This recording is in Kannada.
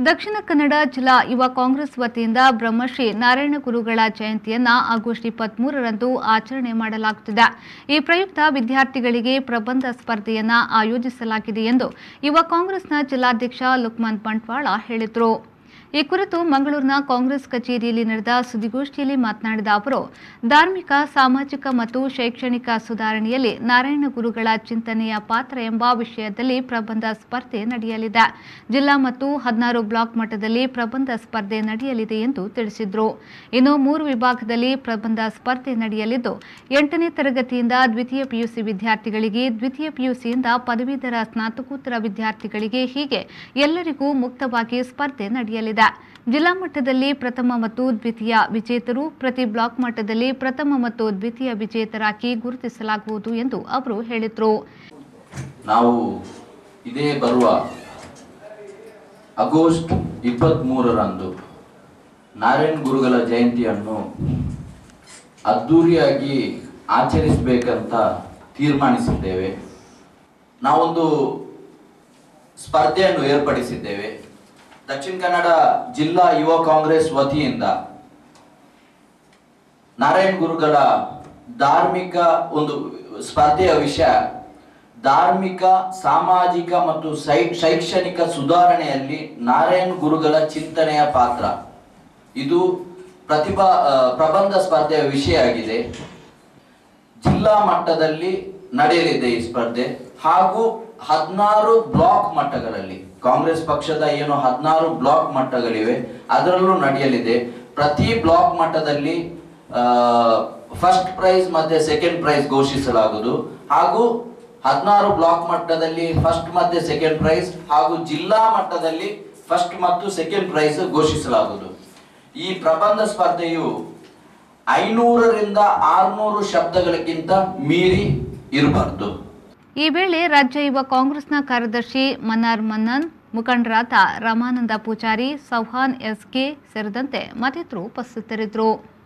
ದಕ್ಷಿಣ ಕನ್ನಡ ಜಿಲ್ಲಾ ಯುವ ಕಾಂಗ್ರೆಸ್ ವತಿಯಿಂದ ಬ್ರಹ್ಮಶ್ರೀ ನಾರಾಯಣ ಗುರುಗಳ ಜಯಂತಿಯನ್ನ ಆಗಸ್ಟ್ ಇಪ್ಪತ್ಮೂರರಂದು ಆಚರಣೆ ಮಾಡಲಾಗುತ್ತಿದೆ ಈ ಪ್ರಯುಕ್ತ ವಿದ್ಯಾರ್ಥಿಗಳಿಗೆ ಪ್ರಬಂಧ ಸ್ಪರ್ಧೆಯನ್ನ ಆಯೋಜಿಸಲಾಗಿದೆ ಎಂದು ಯುವ ಕಾಂಗ್ರೆಸ್ನ ಜಿಲ್ಲಾಧ್ಯಕ್ಷ ಲುಕ್ಮಾನ್ ಬಂಟ್ವಾಳ ಹೇಳಿದರು ಈ ಕುರಿತು ಮಂಗಳೂರಿನ ಕಾಂಗ್ರೆಸ್ ಕಚೇರಿಯಲ್ಲಿ ನಡೆದ ಸುದ್ದಿಗೋಷ್ಠಿಯಲ್ಲಿ ಮಾತನಾಡಿದ ಅವರು ಧಾರ್ಮಿಕ ಸಾಮಾಜಿಕ ಮತ್ತು ಶೈಕ್ಷಣಿಕ ಸುಧಾರಣೆಯಲ್ಲಿ ನಾರಾಯಣ ಗುರುಗಳ ಚಿಂತನೆಯ ಪಾತ್ರ ಎಂಬ ವಿಷಯದಲ್ಲಿ ಪ್ರಬಂಧ ಸ್ಪರ್ಧೆ ನಡೆಯಲಿದೆ ಜಿಲ್ಲಾ ಮತ್ತು ಹದಿನಾರು ಬ್ಲಾಕ್ ಮಟ್ಟದಲ್ಲಿ ಪ್ರಬಂಧ ಸ್ಪರ್ಧೆ ನಡೆಯಲಿದೆ ಎಂದು ತಿಳಿಸಿದರು ಇನ್ನು ಮೂರು ವಿಭಾಗದಲ್ಲಿ ಪ್ರಬಂಧ ಸ್ಪರ್ಧೆ ನಡೆಯಲಿದ್ದು ಎಂಟನೇ ತರಗತಿಯಿಂದ ದ್ವಿತೀಯ ಪಿಯುಸಿ ವಿದ್ಯಾರ್ಥಿಗಳಿಗೆ ದ್ವಿತೀಯ ಪಿಯುಸಿಯಿಂದ ಪದವೀಧರ ಸ್ನಾತಕೋತ್ತರ ವಿದ್ಯಾರ್ಥಿಗಳಿಗೆ ಹೀಗೆ ಎಲ್ಲರಿಗೂ ಮುಕ್ತವಾಗಿ ಸ್ಪರ್ಧೆ ನಡೆಯಲಿದೆ ಜಿಲ್ಲಾ ಮಟ್ಟದಲ್ಲಿ ಪ್ರಥಮ ಮತ್ತು ದ್ವಿತೀಯ ವಿಜೇತರು ಪ್ರತಿ ಬ್ಲಾಕ್ ಮಟ್ಟದಲ್ಲಿ ಪ್ರಥಮ ಮತ್ತು ದ್ವಿತೀಯ ವಿಜೇತರಾಗಿ ಗುರುತಿಸಲಾಗುವುದು ಎಂದು ಅವರು ಹೇಳಿದರು ನಾವು ಇದೇ ಬರುವ ಆಗಸ್ಟ್ ಇಪ್ಪತ್ತ್ ಮೂರರಂದು ನಾರಾಯಣ್ ಗುರುಗಳ ಜಯಂತಿಯನ್ನು ಅದ್ಧೂರಿಯಾಗಿ ಆಚರಿಸಬೇಕಂತ ತೀರ್ಮಾನಿಸಿದ್ದೇವೆ ನಾವೊಂದು ಸ್ಪರ್ಧೆಯನ್ನು ಏರ್ಪಡಿಸಿದ್ದೇವೆ ದಕ್ಷಿಣ ಕನ್ನಡ ಜಿಲ್ಲಾ ಯುವ ಕಾಂಗ್ರೆಸ್ ವತಿಯಿಂದ ನಾರಾಯಣ್ ಗುರುಗಳ ಧಾರ್ಮಿಕ ಒಂದು ಸ್ಪರ್ಧೆಯ ವಿಷಯ ಧಾರ್ಮಿಕ ಸಾಮಾಜಿಕ ಮತ್ತು ಶೈ- ಶೈಕ್ಷಣಿಕ ಸುಧಾರಣೆಯಲ್ಲಿ ನಾರಾಯಣ್ ಗುರುಗಳ ಚಿಂತನೆಯ ಪಾತ್ರ ಇದು ಪ್ರತಿಭಾ ಆ, ಪ್ರಬಂಧ ಸ್ಪರ್ಧೆಯ ವಿಷಯ ಆಗಿದೆ ಜಿಲ್ಲಾ ಮಟ್ಟದಲ್ಲಿ ನಡೆಯಲಿದೆ ಈ ಸ್ಪರ್ಧೆ ಹಾಗೂ ಹದಿನಾರು ಬ್ಲಾಕ್ ಮಟ್ಟಗಳಲ್ಲಿ ಕಾಂಗ್ರೆಸ್ ಪಕ್ಷದ ಏನು ಹದಿನಾರು ಬ್ಲಾಕ್ ಮಟ್ಟಗಳಿವೆ ಅದರಲ್ಲೂ ನಡೆಯಲಿದೆ ಪ್ರತಿ ಬ್ಲಾಕ್ ಮಟ್ಟದಲ್ಲಿ ಫಸ್ಟ್ ಪ್ರೈಸ್ ಮತ್ತೆ ಸೆಕೆಂಡ್ ಪ್ರೈಸ್ ಘೋಷಿಸಲಾಗುವುದು ಹಾಗೂ ಹದಿನಾರು ಬ್ಲಾಕ್ ಮಟ್ಟದಲ್ಲಿ ಫಸ್ಟ್ ಮತ್ತೆ ಸೆಕೆಂಡ್ ಪ್ರೈಸ್ ಹಾಗೂ ಜಿಲ್ಲಾ ಮಟ್ಟದಲ್ಲಿ ಫಸ್ಟ್ ಮತ್ತು ಸೆಕೆಂಡ್ ಪ್ರೈಸ್ ಘೋಷಿಸಲಾಗುವುದು ಈ ಪ್ರಬಂಧ ಸ್ಪರ್ಧೆಯು ಐನೂರರಿಂದ ಆರ್ನೂರು ಶಬ್ದಗಳಿಗಿಂತ ಮೀರಿ ಇರಬಾರ್ದು ಈ ವೇಳೆ ರಾಜ್ಯ ಯುವ ಕಾಂಗ್ರೆಸ್ನ ಕಾರ್ಯದರ್ಶಿ ಮನ್ನಾರ್ ಮನ್ನನ್ ಮುಖಂಡರಾದ ರಾಮಾನಂದ ಪೂಜಾರಿ ಸೌಹಾನ್ ಎಸ್ಕೆ ಸೇರಿದಂತೆ ಮತ್ತಿತರರು ಉಪಸ್ಥಿತರಿದ್ದರು